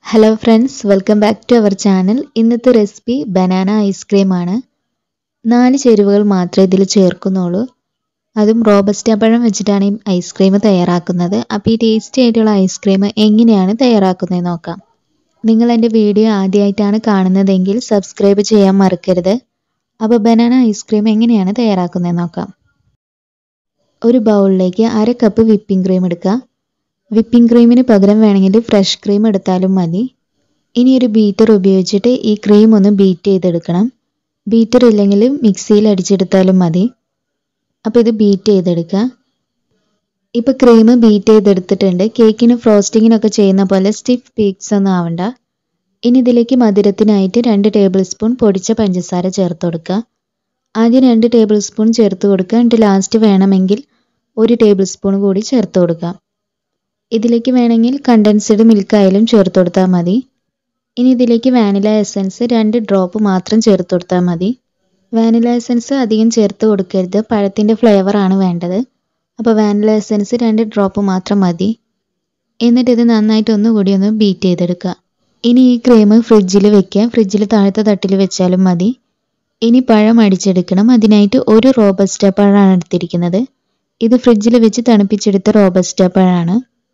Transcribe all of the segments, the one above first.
hello friends welcome back to our channel ഇന്നത്തെ recipe banana ice cream ആണ് നാല് ചേരുവകൾ മാത്രമേ ഇതിൽ ചേർക്കുന്നുള്ളൂ അതും റോബസ്റ്റ പഴം വെച്ചിട്ടാണ് ഈ ഐസ്ക്രീം തയ്യാറാക്കുന്നത് അപ്പോൾ ഈ ടേസ്റ്റി ആയിട്ടുള്ള ഐസ്ക്രീം എങ്ങനെയാണ് തയ്യാറാക്കുന്നത് നോക്കാം നിങ്ങൾ എൻ്റെ വീഡിയോ ആദ്യമായിട്ടാണ് കാണുന്നതെങ്കിൽ സബ്സ്ക്രൈബ് ചെയ്യാൻ മറക്കരുത് അപ്പോൾ ബനാന ഐസ്ക്രീം എങ്ങനെയാണ് തയ്യാറാക്കുന്നത് നോക്കാം ഒരു ബൗളിലേക്ക് അര കപ്പ് വിപ്പിംഗ് ക്രീം എടുക്കുക വിപ്പിംഗ് ക്രീമിന് പകരം വേണമെങ്കിൽ ഫ്രഷ് ക്രീം എടുത്താലും മതി ഇനി ഒരു ബീറ്റർ ഉപയോഗിച്ചിട്ട് ഈ ക്രീം ഒന്ന് ബീറ്റ് ചെയ്തെടുക്കണം ബീറ്റർ ഇല്ലെങ്കിൽ മിക്സിയിൽ അടിച്ചെടുത്താലും മതി അപ്പോൾ ഇത് ബീറ്റ് ചെയ്തെടുക്കുക ഇപ്പോൾ ക്രീം ബീറ്റ് ചെയ്തെടുത്തിട്ടുണ്ട് കേക്കിന് ഫ്രോസ്റ്റിങ്ങിനൊക്കെ ചെയ്യുന്ന പോലെ സ്റ്റിഫ് പീക്സ് ഒന്നും ആവണ്ട ഇനി ഇതിലേക്ക് മധുരത്തിനായിട്ട് രണ്ട് ടേബിൾ സ്പൂൺ പൊടിച്ച പഞ്ചസാര ചേർത്ത് കൊടുക്കുക ആദ്യം രണ്ട് ടേബിൾ സ്പൂൺ ചേർത്ത് കൊടുക്കുക എന്നിട്ട് ലാസ്റ്റ് വേണമെങ്കിൽ ഒരു ടേബിൾ സ്പൂൺ കൂടി ചേർത്ത് കൊടുക്കുക ഇതിലേക്ക് വേണമെങ്കിൽ കണ്ടൻസ്ഡ് മിൽക്ക് ആയാലും ചേർത്ത് കൊടുത്താൽ മതി ഇനി ഇതിലേക്ക് വാനില എസൻസ് രണ്ട് ഡ്രോപ്പ് മാത്രം ചേർത്ത് കൊടുത്താൽ മതി വാനില എസൻസ് അധികം ചേർത്ത് കൊടുക്കരുത് പഴത്തിൻ്റെ ഫ്ലേവറാണ് വേണ്ടത് അപ്പോൾ വാനില എസൻസ് രണ്ട് ഡ്രോപ്പ് മാത്രം മതി എന്നിട്ട് ഇത് നന്നായിട്ട് ഒന്നുകൂടി ഒന്ന് ബീറ്റ് ചെയ്തെടുക്കുക ഇനി ഈ ക്രീം ഫ്രിഡ്ജിൽ വെക്കുക ഫ്രിഡ്ജിൽ താഴത്തെ തട്ടിൽ വെച്ചാലും മതി ഇനി പഴം അടിച്ചെടുക്കണം അതിനായിട്ട് ഒരു റോബസ്റ്റ പഴമാണ് എടുത്തിരിക്കുന്നത് ഇത് ഫ്രിഡ്ജിൽ വെച്ച് തണുപ്പിച്ചെടുത്ത റോബസ്റ്റ പഴമാണ്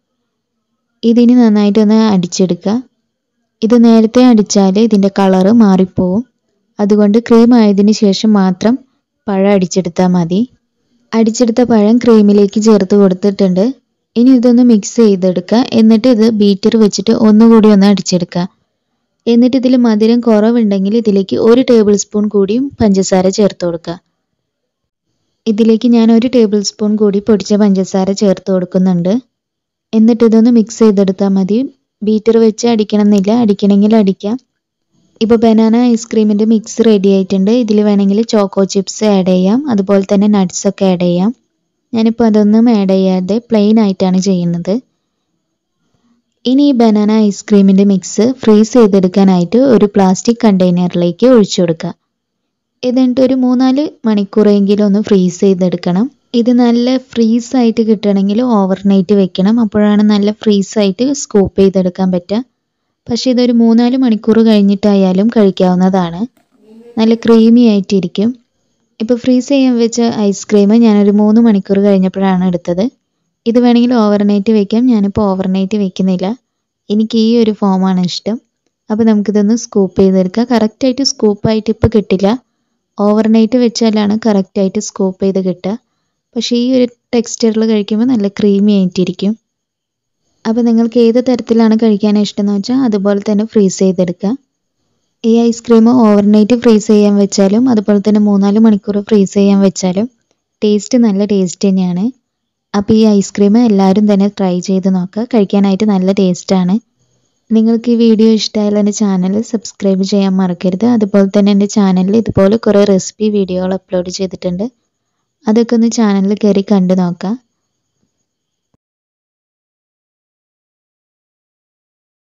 ഇതിനി നന്നായിട്ടൊന്ന് അടിച്ചെടുക്കുക ഇത് നേരത്തെ അടിച്ചാൽ ഇതിൻ്റെ കളറ് മാറിപ്പോവും അതുകൊണ്ട് ക്രീം ആയതിനു ശേഷം മാത്രം പഴം അടിച്ചെടുത്താൽ മതി അടിച്ചെടുത്ത പഴം ക്രീമിലേക്ക് ചേർത്ത് കൊടുത്തിട്ടുണ്ട് ഇനി ഇതൊന്ന് മിക്സ് ചെയ്തെടുക്കുക എന്നിട്ട് ഇത് ബീറ്റർ വെച്ചിട്ട് ഒന്നുകൂടി ഒന്ന് അടിച്ചെടുക്കുക എന്നിട്ട് ഇതിൽ മധുരം കുറവുണ്ടെങ്കിൽ ഇതിലേക്ക് ഒരു ടേബിൾ സ്പൂൺ കൂടിയും പഞ്ചസാര ചേർത്ത് കൊടുക്കുക ഇതിലേക്ക് ഞാൻ ഒരു ടേബിൾ സ്പൂൺ കൂടി പൊടിച്ച പഞ്ചസാര ചേർത്ത് കൊടുക്കുന്നുണ്ട് എന്നിട്ട് ഇതൊന്ന് മിക്സ് ചെയ്തെടുത്താൽ മതി ബീറ്റർ വെച്ച് അടിക്കണം എന്നില്ല അടിക്കണമെങ്കിൽ അടിക്കാം ഇപ്പോൾ ബനാന ഐസ്ക്രീമിൻ്റെ മിക്സ് റെഡി ആയിട്ടുണ്ട് ഇതിൽ വേണമെങ്കിൽ ചോക്കോ ചിപ്സ് ആഡ് ചെയ്യാം അതുപോലെ തന്നെ നട്ട്സ് ഒക്കെ ആഡ് ചെയ്യാം ഞാനിപ്പോൾ അതൊന്നും ആഡ് ചെയ്യാതെ പ്ലെയിൻ ആയിട്ടാണ് ചെയ്യുന്നത് ഇനി ഈ ബനാന ഐസ്ക്രീമിൻ്റെ മിക്സ് ഫ്രീസ് ചെയ്തെടുക്കാനായിട്ട് ഒരു പ്ലാസ്റ്റിക് കണ്ടെയ്നറിലേക്ക് ഒഴിച്ചു കൊടുക്കുക എന്നിട്ട് ഒരു മൂന്നാല് മണിക്കൂറെങ്കിലും ഒന്ന് ഫ്രീസ് ചെയ്തെടുക്കണം ഇത് നല്ല ഫ്രീസ് ആയിട്ട് കിട്ടണമെങ്കിൽ ഓവർനൈറ്റ് വെക്കണം അപ്പോഴാണ് നല്ല ഫ്രീസ് ആയിട്ട് സ്കൂപ്പ് ചെയ്തെടുക്കാൻ പറ്റുക പക്ഷേ ഇതൊരു മൂന്നാല് മണിക്കൂർ കഴിഞ്ഞിട്ടായാലും കഴിക്കാവുന്നതാണ് നല്ല ക്രീമി ആയിട്ടിരിക്കും ഇപ്പോൾ ഫ്രീസ് ചെയ്യാൻ വെച്ച ഐസ്ക്രീം ഞാനൊരു മൂന്ന് മണിക്കൂർ കഴിഞ്ഞപ്പോഴാണ് എടുത്തത് ഇത് വേണമെങ്കിൽ ഓവർനൈറ്റ് വെക്കാം ഞാനിപ്പോൾ ഓവർനൈറ്റ് വെക്കുന്നില്ല എനിക്ക് ഈ ഒരു ഫോമാണ് ഇഷ്ടം അപ്പോൾ നമുക്കിതൊന്ന് സ്കൂപ്പ് ചെയ്തെടുക്കാം കറക്റ്റായിട്ട് സ്കൂപ്പായിട്ട് ഇപ്പോൾ കിട്ടില്ല ഓവർനൈറ്റ് വെച്ചാലാണ് കറക്റ്റായിട്ട് സ്കൂപ്പ് ചെയ്ത് കിട്ടുക പക്ഷേ ഈ ഒരു ടെക്സ്ചറിൽ കഴിക്കുമ്പോൾ നല്ല ക്രീമി ആയിട്ടിരിക്കും അപ്പോൾ നിങ്ങൾക്ക് ഏത് തരത്തിലാണ് കഴിക്കാൻ ഇഷ്ടം എന്ന് വെച്ചാൽ അതുപോലെ തന്നെ ഫ്രീസ് ചെയ്തെടുക്കുക ഈ ഐസ്ക്രീം ഓവർനൈറ്റ് ഫ്രീസ് ചെയ്യാൻ വെച്ചാലും അതുപോലെ തന്നെ മൂന്നാല് മണിക്കൂർ ഫ്രീസ് ചെയ്യാൻ വെച്ചാലും ടേസ്റ്റ് നല്ല ടേസ്റ്റ് തന്നെയാണ് അപ്പോൾ ഈ ഐസ്ക്രീം എല്ലാവരും തന്നെ ട്രൈ ചെയ്ത് നോക്കുക കഴിക്കാനായിട്ട് നല്ല ടേസ്റ്റാണ് നിങ്ങൾക്ക് ഈ വീഡിയോ ഇഷ്ടമായാലും എൻ്റെ ചാനൽ സബ്സ്ക്രൈബ് ചെയ്യാൻ മറക്കരുത് അതുപോലെ തന്നെ എൻ്റെ ചാനലിൽ ഇതുപോലെ കുറേ റെസിപ്പി വീഡിയോകൾ അപ്ലോഡ് ചെയ്തിട്ടുണ്ട് അതൊക്കെ ഒന്ന് ചാനലിൽ കയറി കണ്ടു നോക്കാം